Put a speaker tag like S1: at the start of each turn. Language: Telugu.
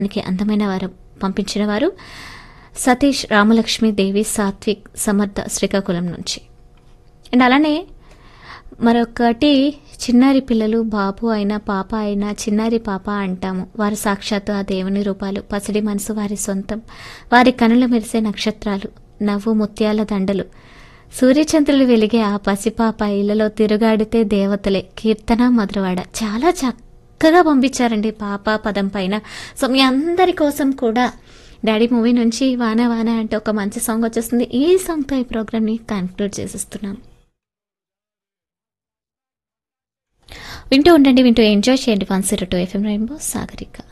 S1: మనకి అందమైన వారు పంపించిన వారు సతీష్ రామలక్ష్మి దేవి సాత్విక్ సమర్థ శ్రీకాకుళం నుంచి అండ్ అలానే మరొకటి చిన్నారి పిల్లలు బాబు అయినా పాప అయినా చిన్నారి పాప అంటాము వారు సాక్షాత్తు ఆ దేవుని రూపాలు పసిడి మనసు వారి సొంతం వారి కనులు మెరిసే నక్షత్రాలు నవ్వు ముత్యాల దండలు సూర్యచంద్రులు వెలిగే ఆ పసిపాప ఇళ్లలో తిరుగాడితే దేవతలే కీర్తన మధురవాడ చాలా చక్కగా పంపించారండి పాప పదం పైన సో మీ అందరి కోసం కూడా డాడీ మూవీ నుంచి వాన వాన అంటే ఒక మంచి సాంగ్ వచ్చేస్తుంది ఈ సాంగ్తో ఈ ప్రోగ్రామ్ని కన్క్లూడ్ చేసేస్తున్నాం వింటూ ఉండండి వింటూ ఎంజాయ్ చేయండి one zero two FM rainbow Sagarika